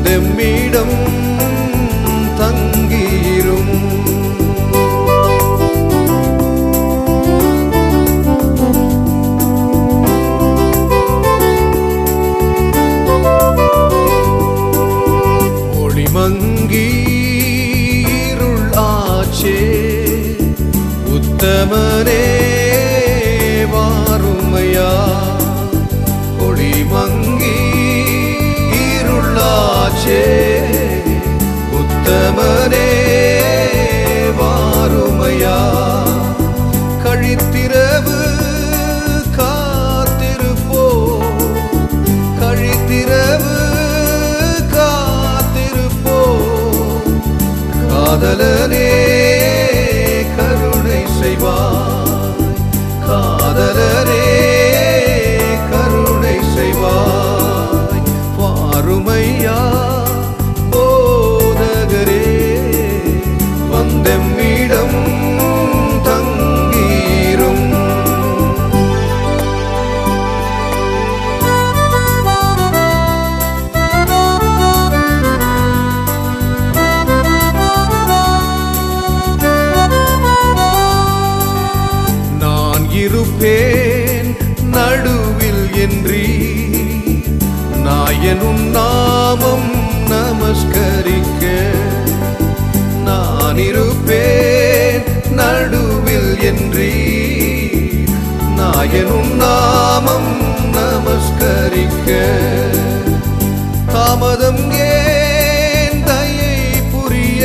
வந்தெம்மிடம் தங்கியிரும் ஒளிமங்கி இருள் ஆச்சே உத்தமனே வாருமையா ஒளிமங்கி இருளாச்சே உத்தமனே வாருமையா கழித்திரவு காத்திருப்போ கழித்திரவு காத்திருப்போ காதலனே கருணை செய்வாய் காதலனே கருணை செய்வாய் வாருமையா போதகரே வந்தெம்மிடம் தங்கீரும் நான் இருப்பேன் நடுவில் என்றீ நாயனும் நாமம் நமஸ்கரிக்க நான் இருப்பேன் நடுவில் என்றீ நாயனும் நாமம் நமஸ்கரிக்க தாமதம் ஏன் தயை புரிய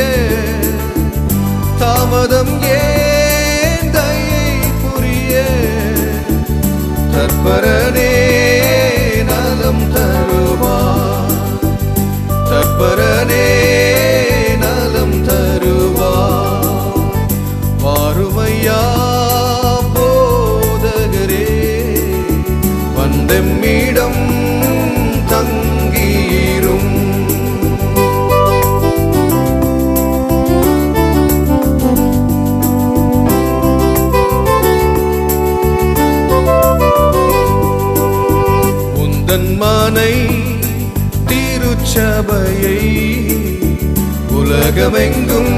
தாமதம் ஏன் தயை புரிய தற்பரனே நலம் தருவார் தற்பரனே நலம் தருவார் வாருமையா போதகரே வந்தெம்மிடம் தங்கீரும் உந்தன் மனை திருச்சபையை உலகமெங்கும்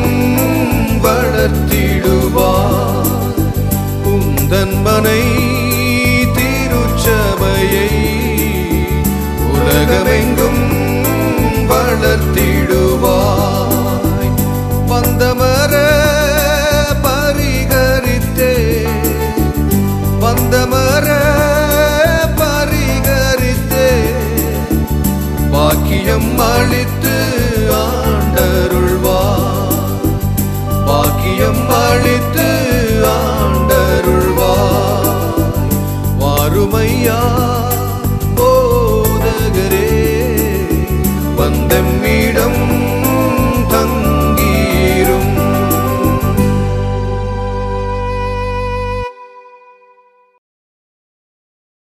வளர்த்திடுவார் உந்தன் மனை திருச்சபையை உலகமெங்கும்